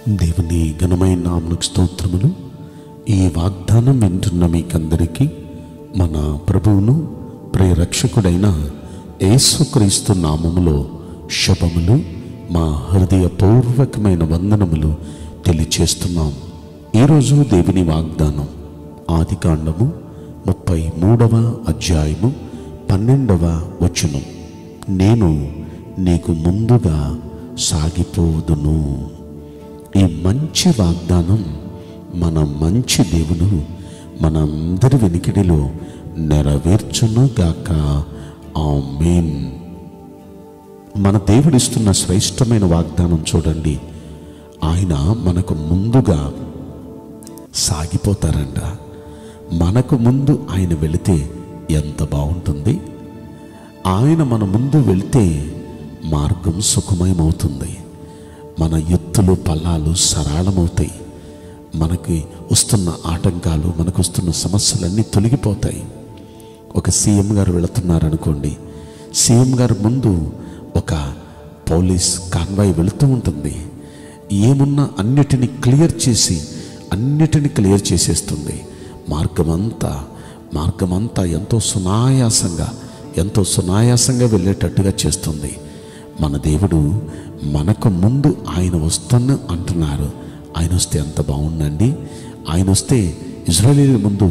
దేవుని ఘనమైన నామకు స్తోత్రములు ఈ వాగ్దానం వింటున్న మీకందరికీ మన ప్రభువును ప్రియరక్షకుడైన యేసుక్రీస్తు నామములో శుభములు మా హృదయపూర్వకమైన వందనములు తెలియచేస్తున్నాం ఈరోజు దేవుని వాగ్దానం ఆదికాండము ముప్పై మూడవ అధ్యాయము పన్నెండవ వచనం నేను నీకు ముందుగా సాగిపోదును ఈ మంచి వాగ్దానం మన మంచి దేవుడు మనందరి వెనికిడిలో నెరవేర్చును గాక ఆమేన్ మన దేవుడిస్తున్న శ్రేష్టమైన వాగ్దానం చూడండి ఆయన మనకు ముందుగా సాగిపోతారంట మనకు ముందు ఆయన వెళితే ఎంత బాగుంటుంది ఆయన మన ముందు వెళితే మార్గం సుఖమయమవుతుంది మన ఎత్తులు పల్లాలు సరళమవుతాయి మనకి వస్తున్న ఆటంకాలు మనకు వస్తున్న సమస్యలన్నీ తొలగిపోతాయి ఒక సీఎం గారు వెళుతున్నారనుకోండి సీఎం గారు ముందు ఒక పోలీస్ కాన్వాయ్ వెళుతూ ఉంటుంది ఏమున్నా అన్నిటిని క్లియర్ చేసి అన్నిటిని క్లియర్ చేసేస్తుంది మార్గమంతా మార్గమంతా ఎంతో సునాయాసంగా ఎంతో సునాయాసంగా వెళ్ళేటట్టుగా చేస్తుంది మన దేవుడు మనకు ముందు ఆయన వస్తున్న అంటున్నారు ఆయన వస్తే ఎంత బాగుందండి ఆయన వస్తే ఇజ్రాయేలీల ముందు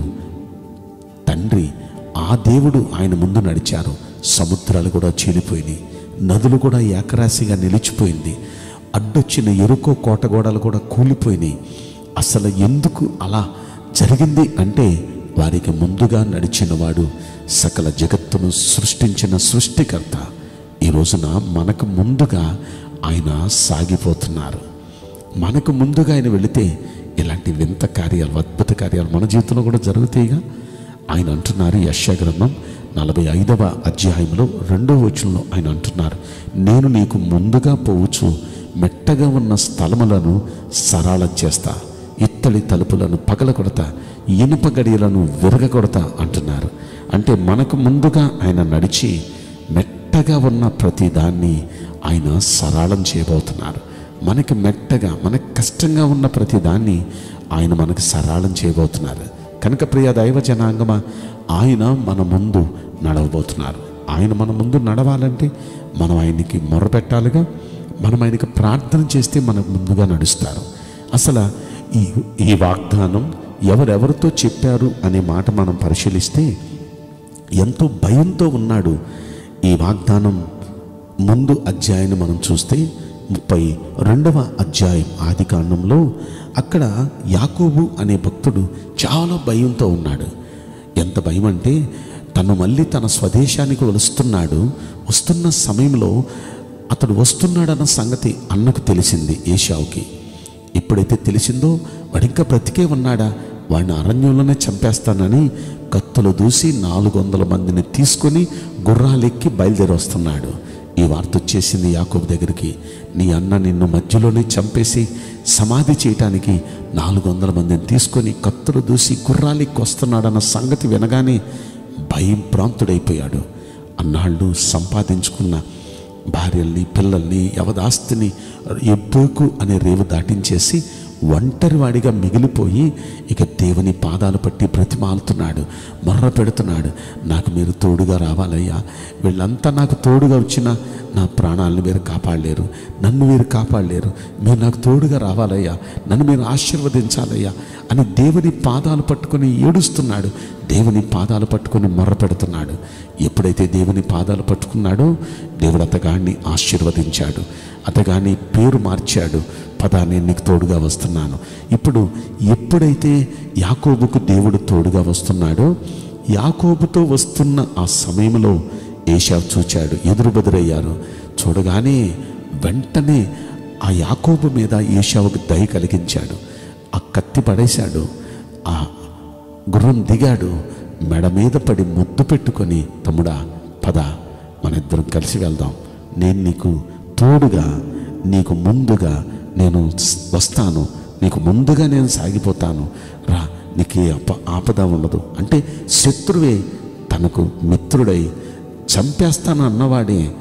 తండ్రి ఆ దేవుడు ఆయన ముందు నడిచారు సముద్రాలు కూడా చీలిపోయినాయి నదులు కూడా ఏకరాశిగా నిలిచిపోయింది అడ్డొచ్చిన ఎరుకో కోటగోడలు కూడా కూలిపోయినాయి అసలు ఎందుకు అలా జరిగింది అంటే వారికి ముందుగా నడిచిన వాడు సకల జగత్తును సృష్టించిన సృష్టికర్త ఈ రోజున మనకు ముందుగా ఆయన సాగిపోతున్నారు మనకు ముందుగా ఆయన వెళితే ఇలాంటి వింత కార్యాలు అద్భుత కార్యాలు మన జీవితంలో కూడా జరుగుతాయిగా ఆయన అంటున్నారు యశా గ్రంథం నలభై ఐదవ అధ్యాయంలో రెండవ వచనంలో ఆయన అంటున్నారు నేను నీకు ముందుగా పోవచ్చు మెట్టగా ఉన్న స్థలములను సరళం చేస్తా ఇత్తడి తలుపులను పగల కొడతా ఇనుప గడియలను విరగకొడతా అంటున్నారు అంటే మనకు ముందుగా ఆయన నడిచి మెట్టగా ఉన్న ప్రతి దాన్ని ఆయన సరళం చేయబోతున్నారు మనకి మెట్టగా మనకి కష్టంగా ఉన్న ప్రతి దాన్ని ఆయన మనకు సరళం చేయబోతున్నారు కనుక ప్రియ దైవ జనాంగమా ఆయన మన ముందు నడవబోతున్నారు ఆయన మన ముందు నడవాలంటే మనం ఆయనకి మొరపెట్టాలిగా మనం ఆయనకి ప్రార్థన చేస్తే మనకు ముందుగా నడుస్తారు అసలు ఈ ఈ వాగ్దానం ఎవరెవరితో చెప్పారు అనే మాట మనం పరిశీలిస్తే ఎంతో భయంతో ఉన్నాడు ఈ వాగ్దానం ముందు అధ్యాయాన్ని మనం చూస్తే ముప్పై రెండవ అధ్యాయం ఆది కాండంలో అక్కడ యాకోబు అనే భక్తుడు చాలా భయంతో ఉన్నాడు ఎంత భయం అంటే తను మళ్ళీ తన స్వదేశానికి వస్తున్నాడు వస్తున్న సమయంలో అతడు వస్తున్నాడన్న సంగతి అన్నకు తెలిసింది ఏషావుకి ఎప్పుడైతే తెలిసిందో వాడు ఇంకా బ్రతికే ఉన్నాడా వాడిని అరణ్యంలోనే చంపేస్తానని కత్తులు దూసి నాలుగు వందల మందిని తీసుకొని గుర్రాలెక్కి బయలుదేరి వస్తున్నాడు ఈ వార్త వచ్చేసింది యాకోబు దగ్గరికి నీ అన్న నిన్ను మధ్యలోనే చంపేసి సమాధి చేయటానికి నాలుగు వందల మందిని తీసుకొని కత్తులు దూసి గుర్రాలెక్కి వస్తున్నాడన్న సంగతి వినగానే భయం ప్రాంతుడైపోయాడు అన్నాళ్ళు సంపాదించుకున్న భార్యల్ని పిల్లల్ని యవదాస్తిని ఎబ్బోకు అనే రేవు దాటించేసి ఒంటరి వాడిగా మిగిలిపోయి ఇక దేవుని పాదాలు పట్టి బ్రతిమాలుతున్నాడు మొర్ర పెడుతున్నాడు నాకు మీరు తోడుగా రావాలయ్యా వీళ్ళంతా నాకు తోడుగా వచ్చిన నా ప్రాణాలను మీరు కాపాడలేరు నన్ను మీరు కాపాడలేరు మీరు నాకు తోడుగా రావాలయ్యా నన్ను మీరు ఆశీర్వదించాలయ్యా అని దేవుని పాదాలు పట్టుకొని ఏడుస్తున్నాడు దేవుని పాదాలు పట్టుకొని మొర్ర పెడుతున్నాడు ఎప్పుడైతే దేవుని పాదాలు పట్టుకున్నాడో దేవుడు అతగాడిని ఆశీర్వదించాడు అతగాని పేరు మార్చాడు పదా నేను నీకు తోడుగా వస్తున్నాను ఇప్పుడు ఎప్పుడైతే యాకోబుకు దేవుడు తోడుగా వస్తున్నాడో యాకోబుతో వస్తున్న ఆ సమయంలో ఏషావు చూచాడు ఎదురు బెదురయ్యారు చూడగానే వెంటనే ఆ యాకోబు మీద ఏషావుకు దయ కలిగించాడు ఆ కత్తి పడేశాడు ఆ గుర్రం దిగాడు మెడ మీద పడి ముద్దు పెట్టుకొని తమ్ముడా పద మన ఇద్దరం కలిసి వెళ్దాం నేను నీకు తోడుగా నీకు ముందుగా నేను స్- వస్తాను నీకు ముందుగా నేను సాగిపోతాను రా నీకు ఏ అప ఆపద ఉండదు అంటే శత్రువే తనకు మిత్రుడై చంపేస్తాను అన్నవాడే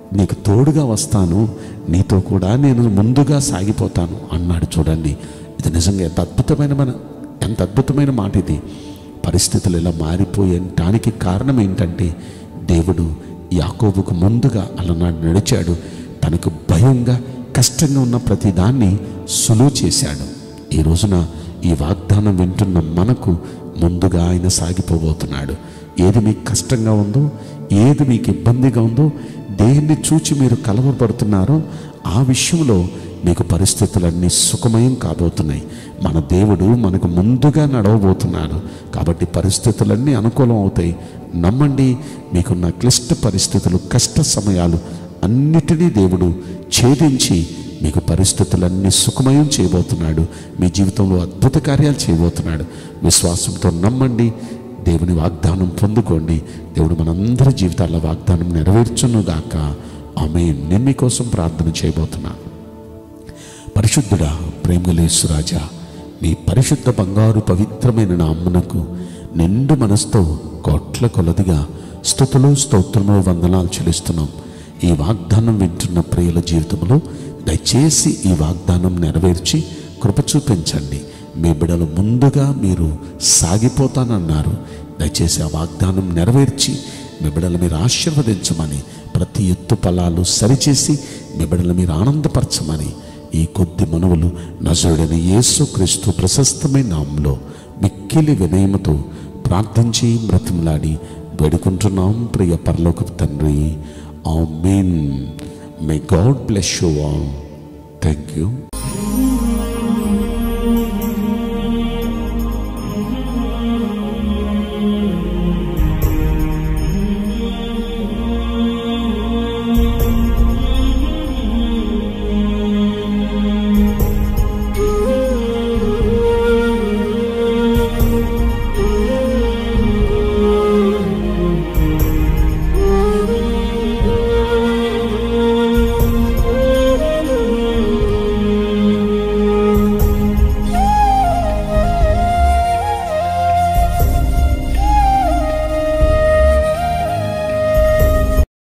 నీకు తోడుగా వస్తాను నీతో కూడా నేను ముందుగా సాగిపోతాను అన్నాడు చూడండి ఇది నిజంగా ఎంత అద్భుతమైన మన ఎంత అద్భుతమైన మాట ఇది పరిస్థితులు ఇలా మారిపోయటానికి కారణం ఏంటంటే దేవుడు యాకోబుకు ముందుగా అలనాడు నడిచాడు తనకు భయంగా కష్టంగా ఉన్న ప్రతి దాన్ని సులువు చేశాడు ఈ రోజున ఈ వాగ్దానం వింటున్న మనకు ముందుగా ఆయన సాగిపోబోతున్నాడు ఏది మీకు కష్టంగా ఉందో ఏది మీకు ఇబ్బందిగా ఉందో దేన్ని చూచి మీరు కలవరపడుతున్నారో ఆ విషయంలో మీకు పరిస్థితులన్నీ సుఖమయం కాబోతున్నాయి మన దేవుడు మనకు ముందుగా నడవబోతున్నాడు కాబట్టి పరిస్థితులన్నీ అనుకూలం అవుతాయి నమ్మండి మీకున్న క్లిష్ట పరిస్థితులు కష్ట సమయాలు అన్నిటినీ దేవుడు ఛేదించి మీకు పరిస్థితులన్నీ సుఖమయం చేయబోతున్నాడు మీ జీవితంలో అద్భుత కార్యాలు చేయబోతున్నాడు విశ్వాసంతో నమ్మండి దేవుని వాగ్దానం పొందుకోండి దేవుడు మనందరి జీవితాల వాగ్దానం నెరవేర్చునుగాక ఆమె నేను మీకోసం ప్రార్థన చేయబోతున్నాను పరిశుద్ధుడా ప్రేమలేసు రాజా మీ పరిశుద్ధ బంగారు పవిత్రమైన నామ్మునకు నిండు మనసుతో కోట్ల కొలదిగా స్థుతులు స్తోత్రములు వందనాలు చెల్లిస్తున్నాం ఈ వాగ్దానం వింటున్న ప్రియుల జీవితంలో దయచేసి ఈ వాగ్దానం నెరవేర్చి కృప చూపించండి మీ బిడలు ముందుగా మీరు సాగిపోతానన్నారు దయచేసి ఆ వాగ్దానం నెరవేర్చి మీ బిడలు మీరు ఆశీర్వదించమని ప్రతి ఎత్తు ఫలాలు సరిచేసి మీ బిడలు మీరు ఆనందపరచమని ఈ కొద్ది మనవులు నజరుడైన యేసు క్రీస్తు ప్రశస్తమైన నామంలో మిక్కిలి వినయముతో ప్రార్థించి బ్రతిమలాడి వేడుకుంటున్నాం ప్రియ పరలోక తండ్రి amen may God bless you all thank you